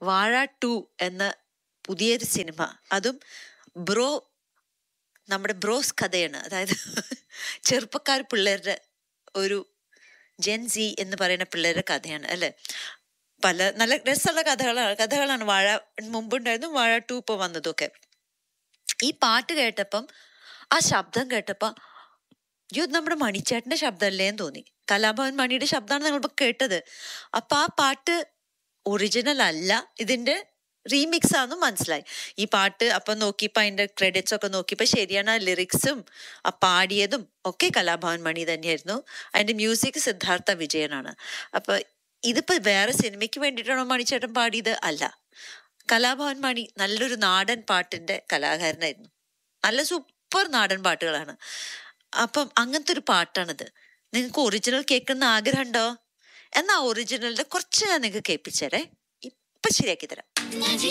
വാഴ ടു എന്ന പുതിയൊരു സിനിമ അതും ബ്രോ നമ്മുടെ ബ്രോസ് കഥയാണ് അതായത് ചെറുപ്പക്കാർ പിള്ളേരുടെ ഒരു ജെൻ സി എന്ന് പറയുന്ന പിള്ളേരുടെ കഥയാണ് അല്ലെ പല നല്ല രസമുള്ള കഥകളാണ് കഥകളാണ് വാഴ മുമ്പുണ്ടായിരുന്നു വാഴ ടു ഇപ്പോൾ വന്നതൊക്കെ ഈ പാട്ട് കേട്ടപ്പം ആ ശബ്ദം കേട്ടപ്പോ അയ്യോ ഇത് നമ്മുടെ മണിച്ചേട്ടന്റെ ശബ്ദമല്ലേ എന്ന് തോന്നി കലാഭവൻ മണിയുടെ ശബ്ദമാണ് ഞങ്ങളിപ്പോ കേട്ടത് അപ്പൊ ആ പാട്ട് ഒറിജിനൽ അല്ല ഇതിന്റെ റീമിക്സ് ആണെന്ന് മനസ്സിലായി ഈ പാട്ട് അപ്പൊ നോക്കിയപ്പോ അതിന്റെ ക്രെഡിറ്റ്സ് ഒക്കെ നോക്കിയപ്പോ ശരിയാണ് ആ ലിറിക്സും ആ പാടിയതും ഒക്കെ കലാഭവൻ മണി തന്നെയായിരുന്നു അതിന്റെ മ്യൂസിക് സിദ്ധാർത്ഥ വിജയനാണ് അപ്പൊ ഇതിപ്പോ വേറെ സിനിമയ്ക്ക് വേണ്ടിയിട്ടാണോ മണിച്ചേട്ടൻ പാടിയത് അല്ല കലാഭവൻ മണി നല്ലൊരു നാടൻ പാട്ടിന്റെ കലാകാരനായിരുന്നു നല്ല സൂപ്പർ നാടൻ പാട്ടുകളാണ് അപ്പം അങ്ങനത്തെ ഒരു പാട്ടാണിത് നിങ്ങൾക്ക് ഒറിജിനൽ കേൾക്കുന്ന ആഗ്രഹം ഉണ്ടോ എന്നാ ഒറിജിനലിന്റെ കുറച്ച് ഞാൻ നിങ്ങൾക്ക് കേൾപ്പിച്ചേരേ ഇപ്പൊ ശരിയാക്കി തരാം